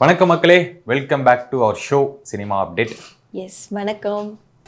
வணக்கம் மக்களே welcome back to our show cinema updates வணக்கம்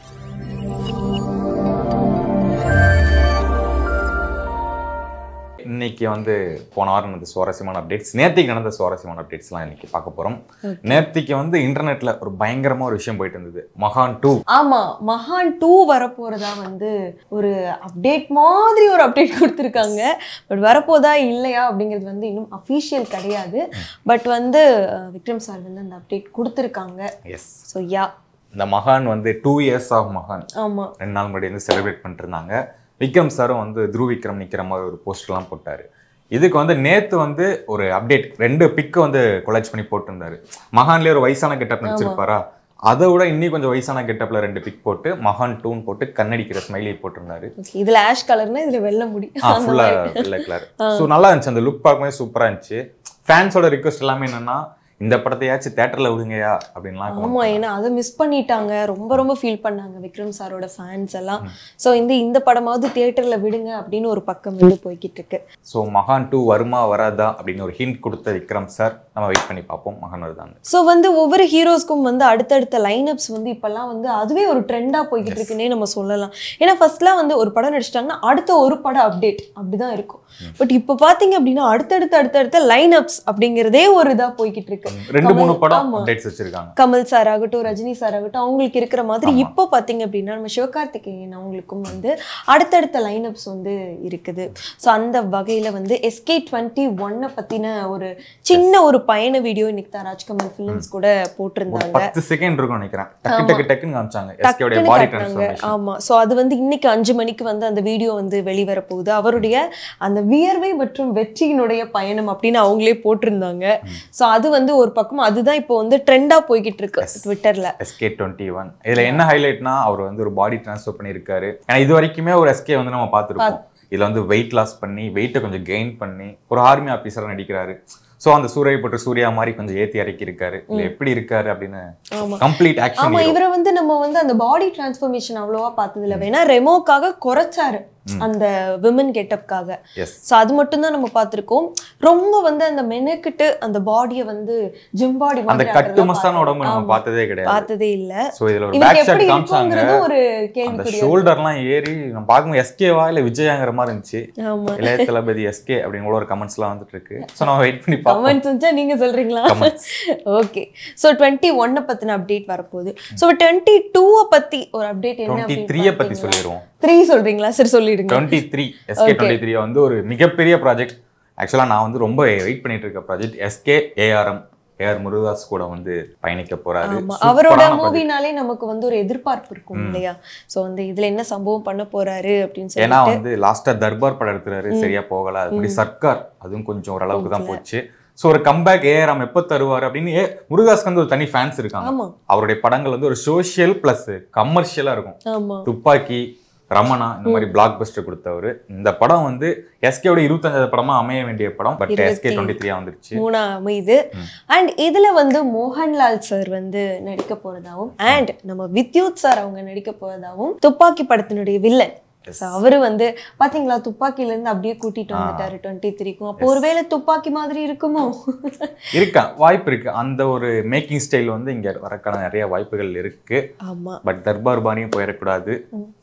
இன்னைக்கு வந்து போன வாரம் நடந்த சுவாரஸ்யமான அப்டேட்ஸ் நேர்த்திக்கு நடந்த சுவாரஸ்யமான அப்டேட்ஸ்லாம் இன்னைக்கு பார்க்க போறோம் நேர்த்திக்கு வந்து இன்டர்நெட்ல ஒரு பயங்கரமா ஒரு விஷயம் போயிட்டு இருந்தது மகான் டூ ஆமா மகான் டூ வரப்போறதா வந்து ஒரு அப்டேட் மாதிரி ஒரு அப்டேட் கொடுத்துருக்காங்க பட் வரப்போதா இல்லையா அப்படிங்கிறது வந்து இன்னும் அஃபீஷியல் கிடையாது பட் வந்து அஹ், விக்ரம் சார் வந்து அந்த அப்டேட் கொடுத்துருக்காங்க எஸ் ஸோ யா இந்த மகான் வந்து டூ இயர்ஸ் ஆஃப் மகான் ஆமா ரெண்டு நாள் முன்னாடி வந்து செலிப்ரேட் பண்ணிட்டு இருந்தாங்க விக்ரம் சாரும் வந்து த்ருவ் விக்ரம் நிக்கிற மாதிரி ஒரு போஸ்டர்லாம் போட்டாரு இதுக்கு வந்து நேத்து வந்து ஒரு அப்டேட் ரெண்டு பிக்கு வந்து கொலாஜ் பண்ணி போட்டிருந்தாரு மகான்லயே ஒரு வயசான கெட்டப் நடிச்சிருப்பாரா அதை விட இன்னி கொஞ்சம் வயசான கெட்டப்ல ரெண்டு பிக் போட்டு மகான் டூன் போட்டு கண்ணடிக்கிற ஸ்மைலி போட்டிருந்தாரு Okay, இதுல ஆஷ் கலர்னா இதுல வெள்ள முடி ஆ அந்த ஃபுல்லா மாதிரி. வெள்ளை கலர் ஸோ நல்லா இருந்துச்சு அந்த லுக் பார்க்கும்போது சூப்பரா இருந்துச்சு ஃபேன்ஸோட ரிக்வஸ்ட் எல்லாமே என்னன்னா இந்த படத்தையாச்சும் தேட்டர்ல விடுங்கயா அப்படின்லாம் ஆமா ஏன்னா அதை மிஸ் பண்ணிட்டாங்க ரொம்ப ரொம்ப ஃபீல் பண்ணாங்க விக்ரம் சாரோட ஃபேன்ஸ் எல்லாம் ஸோ இந்த இந்த படமாவது தியேட்டர்ல விடுங்க அப்படின்னு ஒரு பக்கம் வந்து போய்கிட்டு இருக்கு ஸோ மகான் டூ வருமா வராதா அப்படின்னு ஒரு ஹிண்ட் கொடுத்த விக்ரம் சார் நம்ம வெயிட் பண்ணி பார்ப்போம் மகான் வருதான்னு ஸோ வந்து ஒவ்வொரு ஹீரோஸ்க்கும் வந்து அடுத்தடுத்த லைனப்ஸ் வந்து இப்போல்லாம் வந்து அதுவே ஒரு ட்ரெண்டாக போய்கிட்டு இருக்குன்னே நம்ம சொல்லலாம் ஏன்னா ஃபர்ஸ்ட்லாம் வந்து ஒரு படம் நடிச்சிட்டாங்கன்னா அடுத்த ஒரு படம் அப்டேட் அப்படிதான் இருக்கும் பட் இப்போ பார்த்தீங்க அப்படின்னா அடுத்தடுத்த அடுத்தடுத்த லைனப்ஸ் அப்படிங்கிறதே ஒரு இதாக போய்கிட்டு இருக்கு ரெண்டு மூணு கமல், படம் ஆமா. அப்டேட்ஸ் வச்சிருக்காங்க கமல் சார் ஆகட்டும் ரஜினி சார் ஆகட்டும் அவங்களுக்கு இருக்கிற மாதிரி ஆமா. இப்போ பார்த்தீங்க அப்படின்னா நம்ம சிவகார்த்திகேயன் அவங்களுக்கும் வந்து அடுத்தடுத்த லைனப்ஸ் வந்து இருக்குது ஸோ அந்த வகையில் வந்து எஸ்கே டுவெண்ட்டி ஒன்னை பற்றின ஒரு சின்ன ஒரு பயண வீடியோ இன்னைக்கு தான் ராஜ்கமல் ஃபிலிம்ஸ் கூட ஒரு போட்டிருந்தாங்க பத்து செகண்ட் இருக்கும் நினைக்கிறேன் டக்கு ஆமா. டக்கு டக்குன்னு காமிச்சாங்க எஸ்கேவுடைய டக்குன்னு பாடி காட்டுனாங்க. டிரான்ஸ்ஃபர்மேஷன் ஆமா சோ அது வந்து இன்னைக்கு அஞ்சு மணிக்கு வந்து அந்த வீடியோ வந்து வெளிவர போகுது அவருடைய அந்த வியர்வை மற்றும் வெற்றியினுடைய பயணம் அப்படின்னு அவங்களே போட்டிருந்தாங்க சோ அது வந்து ஒரு பக்கம் அதுதான் இப்போ வந்து ட்ரெண்டா போய்கிட்டு இருக்கு ட்விட்டர்ல எஸ்கே டுவெண்ட்டி ஒன் இதுல என்ன ஹைலைட்னா அவர் வந்து ஒரு பாடி டிரான்ஸ்ஃபர் பண்ணியிருக்காரு ஏன்னா இது வரைக்குமே ஒரு எஸ்கே வந்து நம்ம பார்த்துருப்போம் இதுல வந்து வெயிட் லாஸ் பண்ணி வெயிட்டை கொஞ்சம் கெயின் பண்ணி ஒரு ஆர்மி ஆபீசரா நடிக்கிறாரு சோ அந்த சூரிய போட்டு சூர்யா மாதிரி கொஞ்சம் ஏத்தி இறக்கி இருக்காரு இல்ல எப்படி இருக்காரு அப்படின்னு ஆமா. கம்ப்ளீட் ஆக்ஷன் ஆமா இவரை வந்து நம்ம வந்து அந்த பாடி டிரான்ஸ்ஃபர்மேஷன் அவ்வளோவா பார்த்தது இல்லை வேணா ரெமோக்காக குறைச்சாரு அந்த விமன் கெட்டப்காக எஸ் ஸோ அது மட்டும்தான் நம்ம பார்த்திருக்கோம் ரொம்ப வந்து அந்த மெனக்கிட்டு அந்த பாடியை வந்து ஜிம் பாடி அந்த கட்டு மஸ்தான உடம்பு நம்ம பார்த்ததே கிடையாது பார்த்ததே இல்ல சோ இதுல ஒரு இவருக்கு பேக் ஷாட் எப்படி காமிச்சாங்க இருக்குங்கிறது ஒரு அந்த கேள்விக்குரிய ஷோல்டர்லாம் ஏறி நம்ம பார்க்கும்போது எஸ்கேவா இல்ல விஜயாங்கிற மாதிரி இருந்துச்சு ஆமா இளைய தளபதி எஸ்கே அப்படின்னு ஒரு கமெண்ட்ஸ்லாம் வந்துட்டு இருக்கு ஸோ நம்ம வெயிட் பண்ணி பார்ப்போம் கமெண்ட்ஸ் வந்துச்சா நீங்க சொல்றீங்களா Comments. ஓகே ஸோ டுவெண்ட்டி ஒன்னை பத்தின அப்டேட் வரப்போகுது ஸோ டுவெண்ட்டி டூவை பத்தி ஒரு அப்டேட் என்ன டுவெண்ட்டி த்ரீயை பத்தி சொல்லிடுவோம் த்ரீ சொல்றீங்களா சரி சொல்லிடுங்க twenty three SK twenty three வந்து ஒரு மிகப்பெரிய ப்ராஜெக்ட் ஆக்சுவலாக நான் வந்து ரொம்ப வெயிட் பண்ணிட்டு இருக்க project SK ARM AR Murugadoss கூட வந்து பயணிக்க போறாரு ஆமா Super அவரோட ஆன project. மூவினாலே நமக்கு வந்து ஒரு எதிர்பார்ப்பு இருக்கும் இல்லையா சோ வந்து இதுல என்ன சம்பவம் பண்ண போறாரு அப்படின்னு ஏன்னா சொல்லிட்டு வந்து லாஸ்டா தர்பார் படம் எடுத்துறாரு சரியா போகல அது மாதிரி சர்க்கார் அதுவும் கொஞ்சம் ஓரளவுக்கு தான் போச்சு ஸோ ஒரு கம்பேக் ஏஆர்எம் எப்போ தருவார் அப்படின்னு ஏ முருகாஸ்க்கு வந்து ஒரு தனி ஃபேன்ஸ் இருக்காங்க ஆமா அவருடைய படங்கள் வந்து ஒரு சோஷியல் பிளஸ் கமர்ஷியலா இருக்கும் ஆமா துப்பாக்கி ரமணா இந்த மாதிரி பிளாக் பஸ்டர் கொடுத்தவர் இந்த படம் வந்து எஸ்கேவோட இருபத்தஞ்சாவது படமா அமைய வேண்டிய படம் பட் எஸ்கே டுவெண்ட்டி த்ரீ வந்துருச்சு மூணா அமைது அண்ட் இதுல வந்து மோகன்லால் சார் வந்து நடிக்க போறதாவும் அண்ட் நம்ம வித்யுத் சார் அவங்க நடிக்க போறதாவும் துப்பாக்கி படத்தினுடைய வில்லன் So அவரு வந்து பாத்தீங்களா துப்பாக்கில இருந்து அப்படியே கூட்டிட்டு வந்துட்டாரு டுவெண்ட்டி த்ரீக்கும் அப்போ ஒருவேளை துப்பாக்கி மாதிரி இருக்குமோ இருக்கா வாய்ப்பு இருக்கு அந்த ஒரு மேக்கிங் ஸ்டைல் வந்து இங்க வரக்கான நிறைய வாய்ப்புகள் இருக்கு ஆமா பட் தர்பார் பாணியும் போயிடக்கூடாது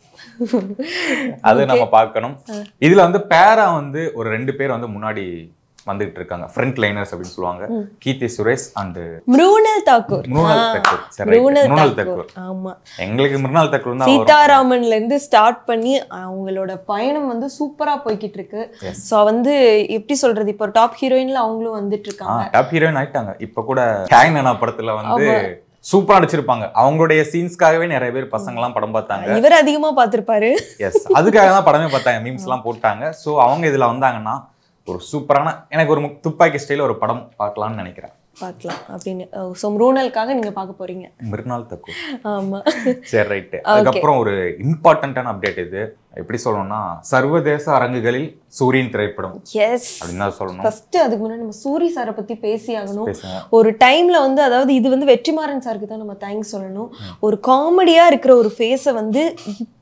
அது நம்ம பார்க்கணும் இதுல வந்து பேரா வந்து ஒரு ரெண்டு பேர் வந்து முன்னாடி வந்துகிட்டு இருக்காங்க ஃப்ரண்ட் லைனர்ஸ் அப்படின்னு சொல்லுவாங்க கீர்த்தி சுரேஷ் அண்ட் மிருணல் தாக்கூர் மிருணால் ஆ, தக்கூர். சரி, right. மிருணல் மிருணால் தாக்கூர் தக்கூர். ஆமா எங்களுக்கு மிருனால் தக்கூர் தான் வரும். சீதாராமன்ல இருந்து ஸ்டார்ட் பண்ணி அவங்களோட பயணம் வந்து சூப்பரா போய்கிட்டு இருக்கு சோ வந்து எப்படி சொல்றது இப்போ டாப் ஹீரோயின்ல அவங்களும் வந்துட்டு இருக்காங்க டாப் ஹீரோயின் ஆயிட்டாங்க இப்ப கூட ஹேங் நனா படத்துல வந்து சூப்பரா நடிச்சிருப்பாங்க அவங்களுடைய சீன்ஸ்க்காகவே நிறைய பேர் பசங்க எல்லாம் படம் பார்த்தாங்க இவர் அதிகமா பார்த்திருப்பாரு எஸ் அதுக்காக தான் படமே பார்த்தாங்க மீம்ஸ் எல்லாம் போட்டாங்க சோ அவங்க இதுல வந்தாங்கன்னா ஒரு சூப்பரான எனக்கு ஒரு மு- துப்பாக்கி ஸ்டைல ஒரு படம் பார்க்கலாம்னு நினைக்கிறேன் பார்க்கலாம் அப்படின்னு ஸோ மிருணலுக்காக நீங்க பார்க்க போறீங்க மிருனால் தக்கூர் ஆமா சரி ரைட்டு அதுக்கப்புறம் ஒரு இம்பார்ட்டன்டான அப்டேட் இது எப்படி சொல்லணும்னா சர்வதேச அரங்குகளில் சூரியன் திரைப்படம் எஸ் அப்படின்னு தான் சொல்லணும் ஃபர்ஸ்ட் அதுக்கு முன்னாடி நம்ம சூரி சாரை பத்தி பேசி ஆகணும் பேசுங்க ஒரு டைம்ல வந்து அதாவது இது வந்து வெற்றிமாறன் சாருக்கு தான் நம்ம தேங்க்ஸ் சொல்லணும் ஒரு காமெடியா இருக்கிற ஒரு ஃபேஸை வந்து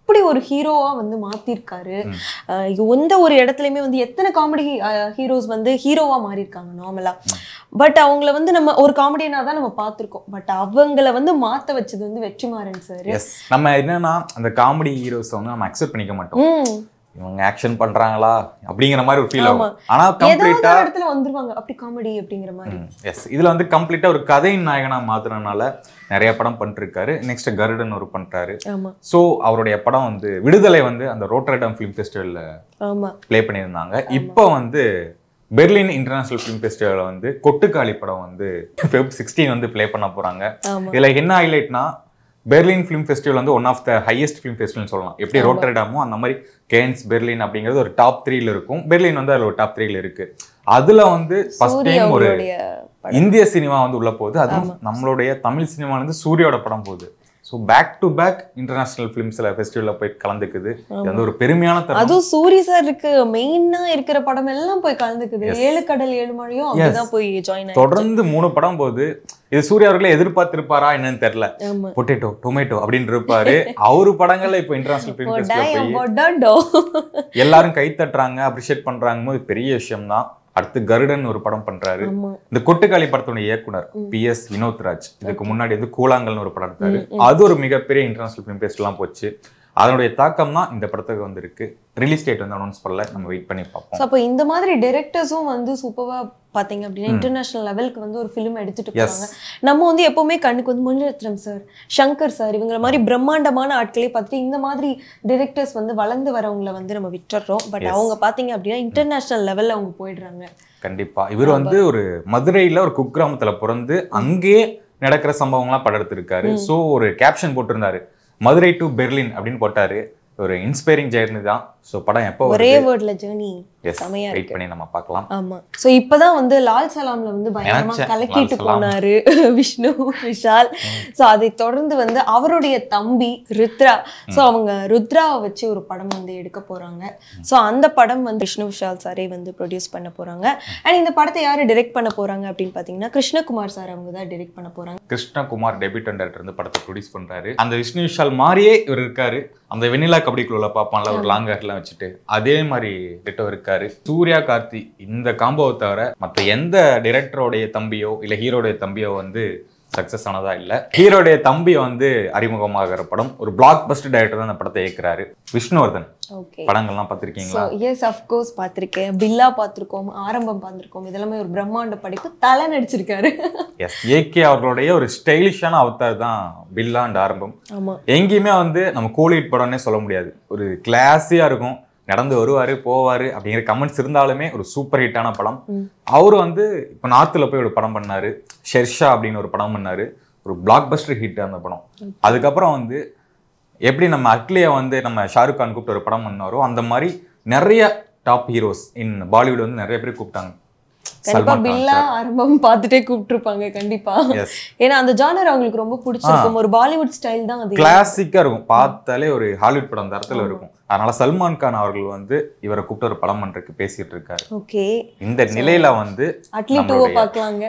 அப்படி ஒரு ஹீரோவா வந்து மாத்திருக்காரு அஹ் எந்த ஒரு இடத்துலயுமே வந்து எத்தனை காமெடி ஹீரோஸ் வந்து ஹீரோவா மாறி இருக்காங்க நார்மலா பட் அவங்கள வந்து நம்ம ஒரு காமெடியனா தான் நம்ம பார்த்திருக்கோம் பட் அவங்கள வந்து மாத்த வச்சது வந்து வெற்றிமாறன் சார் எஸ் நம்ம என்னன்னா அந்த காமெடி ஹீரோஸ் வந்து நம்ம அக்செப்ட் பண்ணிக்க மாட்டோம் ம் இவங்க ஆக்ஷன் பண்றாங்களா அப்படிங்கிற மாதிரி ஒரு ஃபீல் ஆமா. ஆகும் ஆனா ஏதாவது கம்ப்ளீட்டா ஒரு இடத்துல வந்துருவாங்க அப்படி காமெடி அப்படிங்கிற மாதிரி எஸ் இதுல வந்து கம்ப்ளீட்டா ஒரு கதையின் நாயகனா மாத்துறதுனால நிறைய படம் பண்ணிருக்காரு நெக்ஸ்ட் கருடன் ஒரு பண்றாரு ஆமா ஸோ அவருடைய படம் வந்து விடுதலை வந்து அந்த ரோட்டர்டம் ஃபிலிம் ஃபெஸ்டிவல்ல ஆமா ப்ளே பண்ணியிருந்தாங்க இப்போ வந்து பெர்லின் இன்டர்நேஷனல் ஃபிலிம் ஃபெஸ்டிவல்ல வந்து கொட்டுக்காளி படம் வந்து ஃபெப் சிக்ஸ்டீன் வந்து ப்ளே பண்ண போறாங்க ஆமா இதுல என்ன ஹைலைட்னா பெர்லின் ஃபிலிம் ஃபெஸ்டிவல் வந்து one of the highest film festival சொல்லலாம் எப்படி ரோட்டர்டாமோ அந்த மாதிரி கேன்ஸ் பெர்லின் அப்படிங்கிறது ஒரு டாப் த்ரீல இருக்கும் பெர்லின் வந்து அதுல ஒரு டாப் த்ரீல இருக்கு அதுல வந்து ஃபர்ஸ்ட் சூர்யா டைம் ஒரு அவருடைய படம். இந்திய சினிமா வந்து உள்ள போகுது அதுவும் நம்மளுடைய தமிழ் சினிமால இருந்து சூர்யாவோட படம் போகுது so back to back international ஃபிலிம்ஸ்ல ஃபெஸ்டிவல்ல போய் கலந்துக்குது இது வந்து ஒரு பெருமையான தருணம் அதுவும் சூரி சாருக்கு மெயினா இருக்கிற படம் எல்லாம் போய் கலந்துக்குது ஏழு கடல் ஏழு மழையும் அப்படிதான் போய் ஜாயின் ஆயிடுச்சு தொடர்ந்து மூணு படம் போகுது இது சூர்யா அவர்களே எதிர்பார்த்திருப்பாரா என்னன்னு தெரியல ஆமா பொட்டேட்டோ டொமேட்டோ அப்படின்னு இருப்பாரு அவரு படங்கள்ல இப்போ இன்டர்நேஷனல் ஃபிலிம் ஃபெஸ்டிவல் போய் பொடாடோ எல்லாரும் கை தட்டுறாங்க அப்ரிஷியேட் பண்றாங்க போது பெரிய விஷயம் தான் அடுத்து கருடன் ஒரு படம் பண்றாரு ஆமா இந்த கொட்டுக்காளி படத்தோட இயக்குனர் பி எஸ் வினோத்ராஜ் இதுக்கு முன்னாடி வந்து கூழாங்கல்னு ஒரு படம் எடுத்தாரு அது ஒரு மிகப்பெரிய இன்டர்நேஷனல் ஃபிலிம் ஃபெஸ்ட்லாம் போச்சு அதனுடைய தாக்கம் தான் இந்த படத்துக்கு வந்திருக்கு ரிலீஸ் டேட் வந்து அனௌன்ஸ் பண்ணல நம்ம வெயிட் பண்ணி பார்ப்போம் ஸோ அப்போ இந்த மாதிரி டிரெக்டர்ஸும் வந்து சூப்பரா பாத்தீங்க அப்படின்னா இன்டர்நேஷனல் லெவலுக்கு வந்து ஒரு ஃபிலிம் எடுத்துட்டு Yes. போறாங்க நம்ம வந்து எப்பவுமே கண்ணுக்கு வந்து முனிரத்னம் சார் சங்கர் சார் இவங்கள மாதிரி பிரம்மாண்டமான ஆட்களே பார்த்துட்டு இந்த மாதிரி டிரெக்டர்ஸ் வந்து வளர்ந்து வரவங்கள வந்து நம்ம விட்டுறோம் பட் Yes. அவங்க பாத்தீங்க அப்படின்னா இன்டர்நேஷனல் லெவல்ல அவங்க போயிடுறாங்க கண்டிப்பா இவர் வந்து ஒரு மதுரையில ஒரு குக்கிராமத்துல பிறந்து அங்கேயே நடக்கிற சம்பவங்கள்லாம் படம் எடுத்திருக்காரு ஸோ ஒரு கேப்ஷன் போட்டிருந்தாரு மதுரை டு பெர்லின் அப்படின்னு போட்டாரு ஒரு இன்ஸ்பைரிங் ஜெர்னி தான் ஸோ படம் எப்போ ஒரே வேர்ட்ல ஜேர்னி எஸ் செமையா வெயிட் பண்ணி நம்ம பார்க்கலாம் ஆமா சோ இப்பதான் வந்து லால் சலாம்ல வந்து பயங்கரமா நினைச்சேன், கலக்கிட்டு லால் சலாம். போனாரு விஷ்ணு விஷால் சோ அதை தொடர்ந்து வந்து அவருடைய தம்பி ருத்ரா சோ அவங்க ருத்ராவை வச்சு ஒரு படம் வந்து எடுக்க போறாங்க சோ அந்த படம் வந்து விஷ்ணு விஷால் சாரே வந்து ப்ரொடியூஸ் பண்ண போறாங்க அண்ட் இந்த படத்தை யாரு டைரக்ட் பண்ண போறாங்க அப்படின்னு பாத்தீங்கன்னா கிருஷ்ணகுமார் சார் அவங்க தான் டைரக்ட் பண்ண போறாங்க கிருஷ்ணகுமார் டெபியூட் டேரக்டர் இருந்து படத்தை ப்ரொடியூஸ் பண்றாரு அந்த விஷ்ணு விஷால் மாதிரியே இவர் இருக்காரு அந்த வெண்ணிலா கபடிக்குள்ள பார்ப்பான்ல ஒரு லாங் ஹேர்லாம் வச்சுட்டு அதே மாதிரி டிட்டோ இருக்காரு சூர்யா கார்த்தி இந்த காம்போவை தவிர மற்ற எந்த டிரெக்டரோடைய தம்பியோ இல்ல ஹீரோடைய தம்பியோ வந்து சக்சஸ் ஆனதா இல்ல ஹீரோடைய தம்பி வந்து அறிமுகமாகிற படம் ஒரு பிளாக் பஸ்ட் டைரக்டர் தான் அந்த படத்தை இயக்குறாரு விஷ்ணுவர்தன் ஓகே படங்கள்லாம் ஸோ பார்த்திருக்கீங்களா எஸ் அஃப்கோர்ஸ் பார்த்துருக்கேன் பில்லா பார்த்துருக்கோம் ஆரம்பம் பார்த்துருக்கோம் இதெல்லாமே ஒரு பிரம்மாண்ட படிப்பு தலை நடிச்சிருக்காரு எஸ் ஏகே அவர்களுடைய ஒரு ஸ்டைலிஷான அவதார் தான் பில்லா அண்ட் ஆரம்பம் ஆமா எங்கேயுமே வந்து நம்ம கோலிவுட் படம்னே சொல்ல முடியாது ஒரு கிளாஸியா இருக்கும் நடந்து வருவாரு போவாரு அப்படிங்கிற கமெண்ட்ஸ் இருந்தாலுமே ஒரு சூப்பர் ஹிட்டான படம் ம். அவர் வந்து இப்போ நார்த்தில் போய் ஒரு படம் பண்ணாரு ஷெர்ஷா அப்படின்னு ஒரு படம் பண்ணாரு ஒரு பிளாக் பஸ்டர் ஹிட் அந்த படம் அதுக்கப்புறம் வந்து எப்படி நம்ம அட்லியை வந்து நம்ம ஷாருக் கான் கூப்பிட்டு ஒரு படம் பண்ணாரோ அந்த மாதிரி நிறைய டாப் ஹீரோஸ் இன் பாலிவுட் வந்து நிறைய பேர் கூப்பிட்டாங்க கண்டிப்பா பில்லா ஆரம்பம் பார்த்துட்டே கூப்பிட்டுருப்பாங்க கண்டிப்பா எஸ் ஏன்னா அந்த ஜானர் அவங்களுக்கு ரொம்ப பிடிச்சிருக்கும் ஒரு பாலிவுட் ஸ்டைல் தான் அது கிளாசிக்கா இருக்கும் பார்த்தாலே ஒரு ஹாலிவுட் படம் அந்த இடத்துல இருக்கும் அதனால சல்மான் கான் அவர்கள் வந்து இவரை கூப்பிட்டு ஒரு படம் பண்றதுக்கு பேசிட்டு இருக்காரு ஓகே இந்த நிலையில வந்து அட்லி டூவை நம்மளுடைய- பார்க்கலாங்க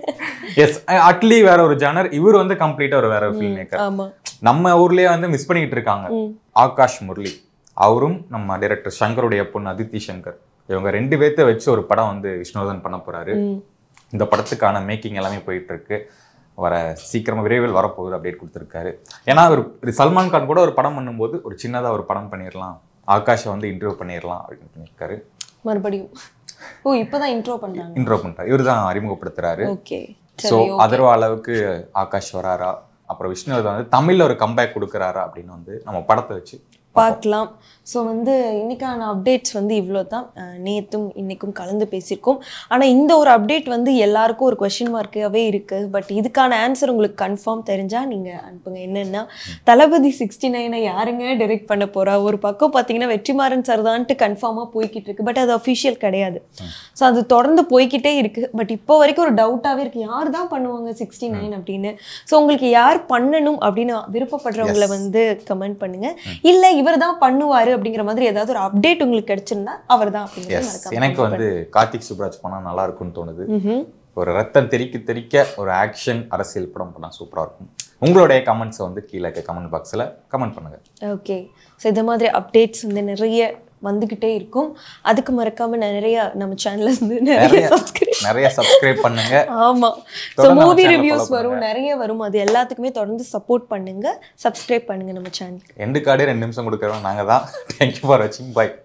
எஸ் அட்லி வேற ஒரு ஜானர் இவர் வந்து கம்ப்ளீட்டா ஒரு வேற ஒரு ஃபில்ம் மேக்கர் ஆமா நம்ம ஊர்லயே வந்து மிஸ் பண்ணிட்டு இருக்காங்க ம். ஆகாஷ் முரளி அவரும் நம்ம டைரக்டர் சங்கருடைய பொண்ணு அதித்தி சங்கர் இவங்க ரெண்டு பேர்த்த வச்சு ஒரு படம் வந்து விஷ்ணுவர்தன் பண்ண போறாரு ம். இந்த படத்துக்கான மேக்கிங் எல்லாமே போயிட்டு இருக்கு வர சீக்கிரமா விரைவில் வரப்போகுது அப்டேட் கொடுத்துருக்காரு ஏன்னா ஒரு ஒரு சல்மான் கான் கூட ஒரு படம் பண்ணும்போது ஒரு சின்னதா ஒரு படம் பண்ணிடலாம் ஆகாஷை வந்து இன்டர்வியூ பண்ணிடலாம் அப்படின்னு பண்ணியிருக்காரு மறுபடியும் ஓ இப்பதான் இன்ட்ரோ பண்றாங்க இன்ட்ரோ பண்றாரு இவர் தான் அறிமுகப்படுத்துறாரு ஓகே ஸோ அதர்வா அளவுக்கு ஆகாஷ் வராரா அப்புறம் விஷ்ணுவர்தன் வந்து தமிழ்ல ஒரு கம்பேக் கொடுக்குறாரா அப்படின்னு வந்து நம்ம படத்தை வச்சு பார்க்கலாம் ஸோ வந்து இன்னைக்கான அப்டேட்ஸ் வந்து இவ்வளோ தான் அஹ் நேத்தும் இன்னைக்கும் கலந்து பேசியிருக்கோம் ஆனால் இந்த ஒரு அப்டேட் வந்து எல்லாருக்கும் ஒரு கொஷின் மார்க்காகவே இருக்குது பட் இதுக்கான ஆன்சர் உங்களுக்கு கன்ஃபார்ம் தெரிஞ்சால் நீங்கள் அனுப்புங்க என்னென்னா தளபதி சிக்ஸ்டி நைனை யாருங்க டைரக்ட் பண்ண போறா ஒரு பக்கம் பார்த்தீங்கன்னா வெற்றிமாறன் சார் தான்ட்டு கன்ஃபார்மாக போய்கிட்டு இருக்கு பட் அது அஃபிஷியல் கிடையாது ஸோ அது தொடர்ந்து போய்க்கிட்டே இருக்கு பட் இப்போ வரைக்கும் ஒரு டவுட்டாகவே இருக்கு யார் தான் பண்ணுவாங்க சிக்ஸ்டி நைன் அப்படின்னு ஸோ உங்களுக்கு யார் பண்ணணும் அப்படின்னு விருப்பப்படுறவங்கள வந்து கமெண்ட் பண்ணுங்க இல்ல இவர் தான் பண்ணுவாரு அப்படிங்கிற மாதிரி ஏதாவது ஒரு அப்டேட் உங்களுக்கு கிடைச்சிருந்தா அவர் தான் எஸ் எனக்கு வந்து கார்த்திக் சுப்ராஜ் பண்ணா நல்லா இருக்கும்னு தோணுது ம்ஹும். ஒரு ரத்தம் தெறிக்க தெறிக்க ஒரு ஆக்ஷன் அரசியல் படம் பண்ணா சூப்பரா இருக்கும் உங்களுடைய கமெண்ட்ஸை வந்து கீழே இருக்க கமெண்ட் பாக்ஸில் கமெண்ட் பண்ணுங்க ஓகே ஸோ இந்த மாதிரி அப்டேட்ஸ் வந்து நிறைய வந்துக்கிட்டே இருக்கும் அதுக்கு மறக்காம நிறைய நம்ம சேனல்ல இருந்து நிறைய நிறைய சப்ஸ்கிரைப் நிறைய சப்ஸ்கிரைப் பண்ணுங்க ஆமா ஸோ தொடர்ந்து நம்ம மூவி channel ரிவ்யூஸ் follow வரும் நிறைய வரும் அது எல்லாத்துக்குமே தொடர்ந்து சப்போர்ட் பண்ணுங்க சப்ஸ்கிரைப் பண்ணுங்க நம்ம சேனலுக்கு எண்டு கார்டே ரெண்டு நிமிஷம் கொடுக்குறோம் நாங்கள் தான் தேங்க்யூ ஃபார் வாட்சிங் பை